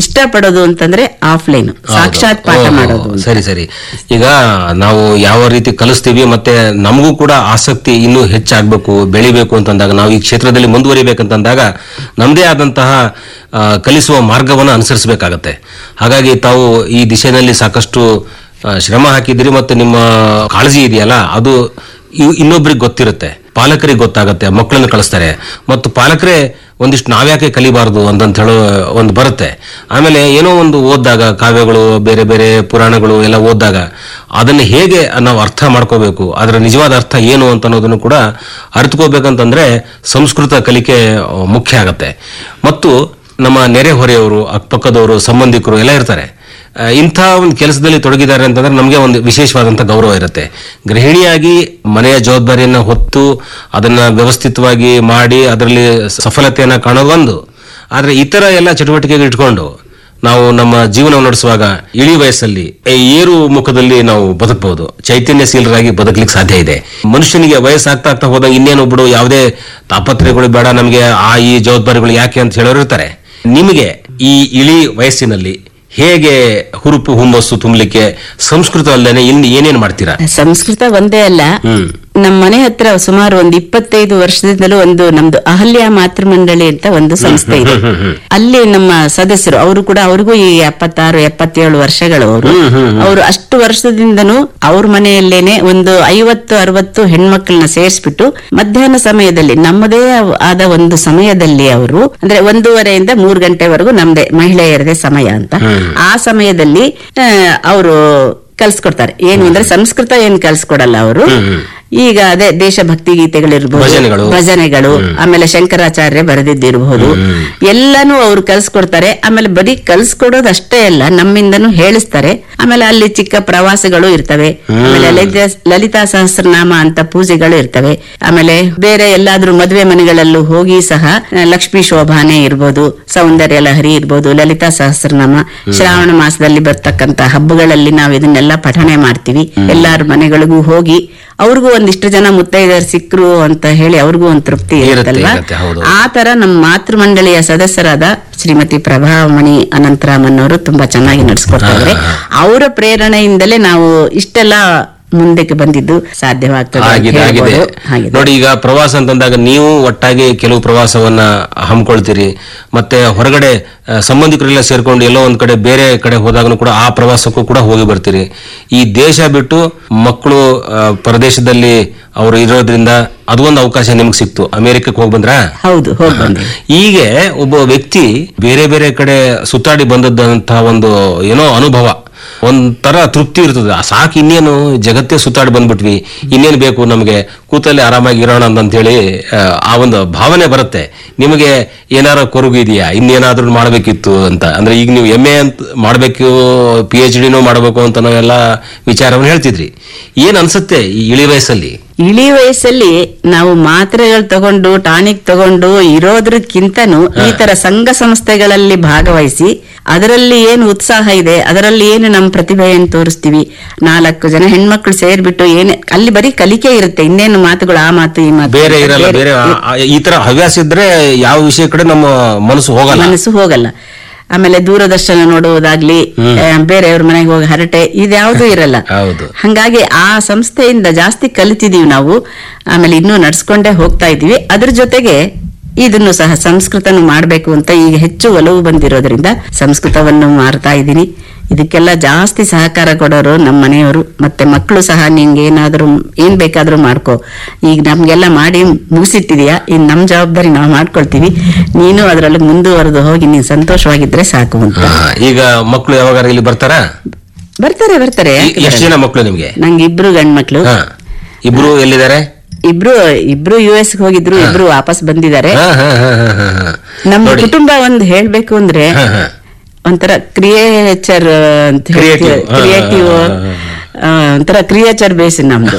ಇಷ್ಟಪಡೋದು ಅಂತಂದ್ರೆ ಆಫ್ಲೈನ್ ಸಾಕ್ಷಾತ್ ಪಾಠ ಓಹೋ, ಮಾಡೋದು ಅಂತ. ಸರಿ ಸರಿ ಈಗ ನಾವು ಯಾವ ರೀತಿ ಕಲಿಸ್ತೀವಿ ಮತ್ತೆ ನಮಗೂ ಕೂಡ ಆಸಕ್ತಿ ಇನ್ನೂ ಹೆಚ್ಚಾಗಬೇಕು ಬೆಳಿಬೇಕು ಅಂತಂದಾಗ ನಾವು ಈ ಕ್ಷೇತ್ರದಲ್ಲಿ ಮುಂದುವರಿಬೇಕಂತಂದಾಗ ನಮ್ಮದೇ ಆದಂತಹ ಆ, ಕಲಿಸುವ ಮಾರ್ಗವನ್ನು ಅನುಸರಿಸಬೇಕಾಗತ್ತೆ ಹಾಗಾಗಿ ತಾವು ಈ ದಿಶೆಯಲ್ಲಿ ಸಾಕಷ್ಟು ಆ, ಶ್ರಮ ಹಾಕಿದಿರಿ ಮತ್ತೆ ನಿಮ್ಮ ಕಾಳಜಿ ಇದೆಯಲ್ಲ ಅದು ಇ- ಇನ್ನೊಬ್ರಿಗೆ ಗೊತ್ತಿರುತ್ತೆ ಪಾಲಕರಿಗೆ ಗೊತ್ತಾಗತ್ತೆ ಮಕ್ಕಳನ್ನು ಕಳಿಸ್ತಾರೆ ಮತ್ತು ಪಾಲಕರೇ ಒಂದಿಷ್ಟು ನಾವ್ಯಾಕೆ ಕಲಿಬಾರ್ದು ಅಂತಂತ ಹೇಳೋ ಒಂದು ಬರುತ್ತೆ ಆಮೇಲೆ ಏನೋ ಒಂದು ಓದಿದಾಗ ಕಾವ್ಯಗಳು ಬೇರೆ ಬೇರೆ ಪುರಾಣಗಳು ಎಲ್ಲ ಓದಿದಾಗ ಅದನ್ನು ಹೇಗೆ ನಾವು ಅರ್ಥ ಮಾಡ್ಕೋಬೇಕು ಅದರ ನಿಜವಾದ ಅರ್ಥ ಏನು ಅಂತ ಅನ್ನೋದನ್ನು ಕೂಡ ಅರ್ಥಕೋಬೇಕಂತಂದ್ರೆ ಸಂಸ್ಕೃತ ಕಲಿಕೆ ಆ, ಮುಖ್ಯ ಆಗತ್ತೆ ಮತ್ತು ನಮ್ಮ ನೆರೆಹೊರೆಯವರು ಅಕ್ಕಪಕ್ಕದವರು ಸಂಬಂಧಿಕರು ಎಲ್ಲ ಇರ್ತಾರೆ ಆ, ಇಂಥ ಒಂದು ಕೆಲಸದಲ್ಲಿ ತೊಡಗಿದ್ದಾರೆ ಅಂತಂದ್ರೆ ನಮಗೆ ಒಂದು ವಿಶೇಷವಾದಂಥ ಗೌರವ ಇರುತ್ತೆ ಗೃಹಿಣಿಯಾಗಿ ಮನೆಯ ಜವಾಬ್ದಾರಿಯನ್ನು ಹೊತ್ತು ಅದನ್ನ ವ್ಯವಸ್ಥಿತವಾಗಿ ಮಾಡಿ ಅದರಲ್ಲಿ ಸಫಲತೆಯನ್ನು ಕಾಣೋದು ಒಂದು ಆದರೆ ಇತರ ಎಲ್ಲ ಚಟುವಟಿಕೆಗೆ ಇಟ್ಕೊಂಡು ನಾವು ನಮ್ಮ ಜೀವನವನ್ನು ನಡೆಸುವಾಗ ಇಳಿ ವಯಸ್ಸಲ್ಲಿ ಈ ಏರು ಮುಖದಲ್ಲಿ ನಾವು ಬದುಕಬಹುದು ಚೈತನ್ಯಶೀಲರಾಗಿ ಬದುಕಲಿಕ್ಕೆ ಸಾಧ್ಯ ಇದೆ ಮನುಷ್ಯನಿಗೆ ವಯಸ್ಸಾಗ್ತಾ ಆಗ್ತಾ ಹೋದಾಗ ಇನ್ನೇನು ಬಿಡು ಯಾವುದೇ ತಾಪತ್ರಯಗಳು ಬೇಡ ನಮಗೆ ಆ ಈ ಜವಾಬ್ದಾರಿಗಳು ಯಾಕೆ ಅಂತ ಹೇಳೋರು ಇರ್ತಾರೆ ನಿಮಗೆ ಈ ಇಳಿ ವಯಸ್ಸಿನಲ್ಲಿ ಹೇಗೆ ಹುರುಪು ಹುಮ್ಮಸ್ಸು ತುಂಬಲಿಕ್ಕೆ ಸಂಸ್ಕೃತ ಅಲ್ಲದೆ ಇನ್ನು ಏನೇನು ಮಾಡ್ತೀರಾ ಸಂಸ್ಕೃತ ಒಂದೇ ಅಲ್ಲ ಹ್ಮ್ ನಮ್ಮ ಮನೆ ಹತ್ರ ಸುಮಾರು ಒಂದು ಇಪ್ಪತ್ತೈದು ವರ್ಷದಿಂದಲೂ ಒಂದು ನಮ್ದು ಅಹಲ್ಯ ಮಾತೃಮಂಡಳಿ ಅಂತ ಒಂದು ಸಂಸ್ಥೆ ಇದೆ ಅಲ್ಲಿ ನಮ್ಮ ಸದಸ್ಯರು ಅವರು ಕೂಡ ಅವ್ರಿಗೂ ಈ ಎಪ್ಪತ್ತಾರು ಎಪ್ಪತ್ತೇಳು ವರ್ಷಗಳು ಅವರು ಅವರು ಅಷ್ಟು ವರ್ಷದಿಂದನೂ ಅವ್ರ ಮನೆಯಲ್ಲೇನೆ ಒಂದು ಐವತ್ತು ಅರವತ್ತು ಹೆಣ್ಮಕ್ಳನ್ನ ಸೇರಿಸ್ಬಿಟ್ಟು ಮಧ್ಯಾಹ್ನ ಸಮಯದಲ್ಲಿ ನಮ್ಮದೇ ಆದ ಒಂದು ಸಮಯದಲ್ಲಿ ಅವರು ಅಂದ್ರೆ ಒಂದೂವರೆಯಿಂದ ಮೂರು ಗಂಟೆವರೆಗೂ ನಮ್ದೇ ಮಹಿಳೆಯರದೇ ಸಮಯ ಅಂತ ಆ ಸಮಯದಲ್ಲಿ ಅವರು ಕಲ್ಸ್ಕೊಡ್ತಾರೆ ಏನು ಅಂದ್ರೆ ಸಂಸ್ಕೃತ ಏನ್ ಕಲ್ಸ್ಕೊಡಲ್ಲ ಅವರು ಈಗ ಅದೇ ದೇಶಭಕ್ತಿ ಗೀತೆಗಳಿರ್ಬೋದು ಭಜನೆಗಳು. ಭಜನೆಗಳು ಆಮೇಲೆ ಶಂಕರಾಚಾರ್ಯ ಬರೆದಿದ್ದಿರಬಹುದು ಎಲ್ಲಾನು ಅವ್ರು ಕಲ್ಸ್ಕೊಡ್ತಾರೆ ಆಮೇಲೆ ಬರೀ ಕಲ್ಸ್ಕೊಡೋದಷ್ಟೇ ಅಲ್ಲ ನಮ್ಮಿಂದನೂ ಹೇಳಿಸ್ತಾರೆ ಆಮೇಲೆ ಅಲ್ಲಿ ಚಿಕ್ಕ ಪ್ರವಾಸಗಳು ಇರ್ತವೆ ಆಮೇಲೆ ಲಲಿತಾ ಲಲಿತಾ ಸಹಸ್ರನಾಮ ಅಂತ ಪೂಜೆಗಳು ಇರ್ತವೆ ಆಮೇಲೆ ಬೇರೆ ಎಲ್ಲಾದ್ರೂ ಮದುವೆ ಮನೆಗಳಲ್ಲೂ ಹೋಗಿ ಸಹ ಆ, ಲಕ್ಷ್ಮೀ ಶೋಭಾನೆ ಇರ್ಬೋದು ಸೌಂದರ್ಯ ಲಹರಿ ಇರ್ಬೋದು ಲಲಿತಾ ಸಹಸ್ರನಾಮ ಶ್ರಾವಣ ಮಾಸದಲ್ಲಿ ಬರ್ತಕ್ಕಂತ ಹಬ್ಬಗಳಲ್ಲಿ ನಾವು ಇದನ್ನೆಲ್ಲ ಪಠಣೆ ಮಾಡ್ತೀವಿ ಎಲ್ಲಾರ ಮನೆಗಳಿಗೂ ಹೋಗಿ ಅವ್ರಿಗೂ ಒಂದಿಷ್ಟು ಜನ ಮುತ್ತೈದರು ಸಿಕ್ರು ಅಂತ ಹೇಳಿ ಅವ್ರಿಗೂ ಒಂದು ತೃಪ್ತಿ ಇರುತ್ತೆ, ಇರುತ್ತಲ್ವಾ ಇರುತ್ತೆ, ಹೌದು. ಆ ತರ ನಮ್ಮ ಮಾತೃ ಮಂಡಳಿಯ ಸದಸ್ಯರಾದ ಶ್ರೀಮತಿ ಪ್ರಭಾಮಣಿ ಅನಂತರಾಮನ್ ಅವರು ತುಂಬಾ ಚೆನ್ನಾಗಿ ನಡೆಸ್ಕೊಡ್ತಾ ಇದ್ದಾರೆ ಅವರ ಪ್ರೇರಣೆಯಿಂದಲೇ ನಾವು ಇಷ್ಟೆಲ್ಲ ಮುಂದಕ್ಕೆ ಬಂದಿದ್ದು ಸಾಧ್ಯವಾಗ್ತದೆ ಅಂತ ಆಗಿದೆ ಆಗಿದೆ ಹೇಳ್ಬೋದು. ಆಗಿದೆ. ನೋಡಿ ಈಗ ಪ್ರವಾಸ ಅಂತಂದಾಗ ನೀವು ಒಟ್ಟಾಗಿ ಕೆಲವು ಪ್ರವಾಸವನ್ನ ಹಮ್ಮಿಕೊಳ್ತೀರಿ ಮತ್ತೆ ಹೊರಗಡೆ ಆ, ಸಂಬಂಧಿಕರೆಲ್ಲ ಸೇರ್ಕೊಂಡು ಎಲ್ಲೋ ಒಂದ್ ಕಡೆ ಬೇರೆ ಕಡೆ ಹೋದಾಗನು ಕೂಡ ಆ ಪ್ರವಾಸಕ್ಕೂ ಕೂಡ ಹೋಗಿ ಬರ್ತೀರಿ ಈ ದೇಶ ಬಿಟ್ಟು ಮಕ್ಕಳು ಆ, ಪರದೇಶದಲ್ಲಿ ಅವರು ಇರೋದ್ರಿಂದ ಅದೊಂದು ಅವಕಾಶ ನಿಮ್ಗೆ ಸಿಕ್ತು ಅಮೆರಿಕಕ್ಕೆ ಹೋಗಿ ಬಂದ್ರಾ ಹೌದು ಹೋಗಿ ಬಂದ್ವಿ ಹೀಗೆ ಒಬ್ಬ ವ್ಯಕ್ತಿ ಬೇರೆ ಬೇರೆ ಕಡೆ ಸುತ್ತಾಡಿ ಬಂದದ್ದಂತಹ ಒಂದು ಏನೋ ಅನುಭವ ಒಂಥರ ತೃಪ್ತಿ ಇರ್ತದೆ ಆ ಸಾಕು ಇನ್ನೇನು ಜಗತ್ತೇ ಸುತ್ತಾಡಿ ಬಂದ್ಬಿಟ್ವಿ ಇನ್ನೇನು ಬೇಕು ನಮಗೆ ಕೂತಲ್ಲಿ ಆರಾಮಾಗಿ ಇರೋಣ ಅಂತ ಹೇಳಿ ಆ ಒಂದು ಭಾವನೆ ಬರುತ್ತೆ ನಿಮಗೆ ಏನಾರ ಕೊರಗು ಇದೆಯಾ ಇನ್ನೇನಾದ್ರೂ ಮಾಡಬೇಕಿತ್ತು ಅಂತ ಅಂದ್ರೆ ಈಗ ನೀವು ಎಮ್ ಎ ಅಂತ ಮಾಡಬೇಕು ಪಿ ಎಚ್ ಡಿನೂ ಮಾಡಬೇಕು ಅಂತ ನಾವೆಲ್ಲ ವಿಚಾರವನ್ನು ಹೇಳ್ತಿದ್ರಿ ಏನ್ ಅನ್ಸುತ್ತೆ ಈ ಇಳಿ ವಯಸ್ಸಲ್ಲಿ ಇಳಿ ವಯಸ್ಸಲ್ಲಿ ನಾವು ಮಾತ್ರೆಗಳು ತಗೊಂಡು ಟಾನಿಕ್ ತಗೊಂಡು ಇರೋದ್ರಕ್ಕಿಂತನೂ ಈ ತರ ಸಂಘ ಸಂಸ್ಥೆಗಳಲ್ಲಿ ಭಾಗವಹಿಸಿ ಅದರಲ್ಲಿ ಏನು ಉತ್ಸಾಹ ಇದೆ ಅದರಲ್ಲಿ ಏನು ನಮ್ಮ ಪ್ರತಿಭೆಯನ್ನು ತೋರಿಸ್ತೀವಿ ನಾಲ್ಕು ಜನ ಹೆಣ್ಮಕ್ಳು ಸೇರ್ಬಿಟ್ಟು ಏನೇ ಅಲ್ಲಿ ಬರೀ ಕಲಿಕೆ ಇರುತ್ತೆ ಇನ್ನೇನು ಮಾತುಗಳು ಆ ಮಾತು ಈ ಮಾತು ಬೇರೆ ಇರಲ್ಲ ಬೇರೆ ಆ- ಆ- ಈ ತರ ಹವ್ಯಾಸ ಇದ್ರೆ ಯಾವ ವಿಷಯ ಕಡೆ ನಮ್ಮ ಮನಸ್ಸು ಹೋಗಲ್ಲ ಮನಸ್ಸು ಹೋಗಲ್ಲ ಆಮೇಲೆ ದೂರದರ್ಶನ ನೋಡುವುದಾಗ್ಲಿ ಆ, ಬೇರೆಯವ್ರ ಮನೆಗೆ ಹೋಗಿ ಹರಟೆ ಇದ್ಯಾವುದೂ ಇರಲ್ಲ ಹೌದು ಹಂಗಾಗಿ ಆ ಸಂಸ್ಥೆಯಿಂದ ಜಾಸ್ತಿ ಕಲಿತಿದೀವಿ ನಾವು ಆಮೇಲೆ ಇನ್ನೂ ನಡ್ಸ್ಕೊಂಡೇ ಹೋಗ್ತಾ ಇದೀವಿ ಅದ್ರ ಜೊತೆಗೆ ಇದನ್ನು ಸಹ ಸಂಸ್ಕೃತನು ಮಾಡ್ಬೇಕು ಅಂತ ಈಗ ಹೆಚ್ಚು ಒಲವು ಬಂದಿರೋದ್ರಿಂದ ಸಂಸ್ಕೃತವನ್ನು ಮಾಡ್ತಾ ಇದ್ದೀನಿ ಇದಕ್ಕೆಲ್ಲ ಜಾಸ್ತಿ ಸಹಕಾರ ಕೊಡೋರು ನಮ್ಮ ಮನೆಯವರು ಮತ್ತೆ ಮಕ್ಕಳು ಸಹ ನಿಂಗೆ ಏನಾದ್ರೂ ಏನ್ ಬೇಕಾದ್ರೂ ಮಾಡ್ಕೋ ಈಗ ನಮ್ಗೆಲ್ಲ ಮಾಡಿ ಮುಗಿಸಿಟ್ಟಿದೀಯಾ ಇನ್ ನಮ್ ಜವಾಬ್ದಾರಿ ನಾವು ಮಾಡ್ಕೊಳ್ತೀವಿ ನೀನು ಅದರಲ್ಲಿ ಮುಂದುವರೆದು ಹೋಗಿ ನೀನ್ ಸಂತೋಷವಾಗಿದ್ರೆ ಸಾಕು ಅಂತ ಹಾ, ಈಗ ಮಕ್ಕಳು ಯಾವಾಗ ಇಲ್ಲಿ ಬರ್ತಾರಾ ಬರ್ತಾರೆ ಬರ್ತಾರೆ ಯಾಕೆ ಎಷ್ಟು ಬರಲ್ಲ? ಜನ ಮಕ್ಕಳು ನಿಮ್ಗೆ ನಂಗೆ ಇಬ್ರು ಗಂಡ್ಮಕ್ಳು ಹಾ ಇಬ್ರು ಎಲ್ಲಿದ್ದಾರೆ ಇಬ್ರು ಇಬ್ರು ಯು ಎಸ್ ಹೋಗಿದ್ರು ಇಬ್ರು ವಾಪಸ್ ಬಂದಿದ್ದಾರೆ ಹಾ, ಹಾ, ಹಾ, ಹಾ, ಹಾ, ಹಾ. ನಮ್ಮ ನೋಡಿ. ಕುಟುಂಬ ಒಂದು ಹೇಳ್ಬೇಕು ಅಂದ್ರೆ ಹಾ, ಹಾ. ಒಂಥರ ಕ್ರಿಯೇಚರ್ ಅಂತ Creative. ಹಾ, ಕ್ರಿಯೇಟಿವ್ ಹಾ, ಹಾ, ಒಂಥರ ಕ್ರಿಯೇಚರ್ ಬೇಸ್ ನಮ್ದು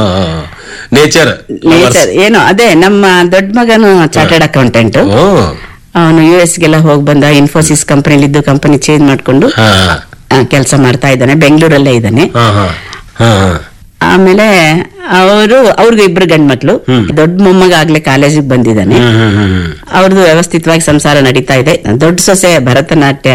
ನೇಚರ್ ನೇಚರ್ ಏನೋ ಅದೇ ನಮ್ಮ ದೊಡ್ಡ ಮಗನು ಚಾರ್ಟರ್ಡ್ ಅಕೌಂಟೆಂಟ್ ಓ ಅವನು ಯು ಎಸ್ ಗೆಲ್ಲ ಹೋಗಿ ಬಂದ ಇನ್ಫೋಸಿಸ್ ಕಂಪನಿಲಿ ಇದ್ದು ಕಂಪನಿ ಚೇಂಜ್ ಮಾಡ್ಕೊಂಡು ಹಾ ಕೆಲಸ ಮಾಡ್ತಾ ಇದ್ದಾನೆ ಬೆಂಗಳೂರಲ್ಲೇ ಇದ್ದಾನೆ ಹಾ ಹಾ ಹಾ ಹಾ ಆಮೇಲೆ ಅವರು ಅವ್ರಿಗೂ ಇಬ್ರು ಗಂಡ್ಮಕ್ಳು ದೊಡ್ಡ ಮೊಮ್ಮಗ ಆಗ್ಲೇ ಕಾಲೇಜಿಗೆ ಬಂದಿದ್ದಾನೆ ಹ್ಮ್ ಹ್ಮ್ ಹ್ಮ್ ಹ್ಮ್ ಅವ್ರದ್ದು ವ್ಯವಸ್ಥಿತವಾಗಿ ಸಂಸಾರ ನಡೀತಾ ಇದೆ ದೊಡ್ಡ ಸೊಸೆ ಭರತನಾಟ್ಯ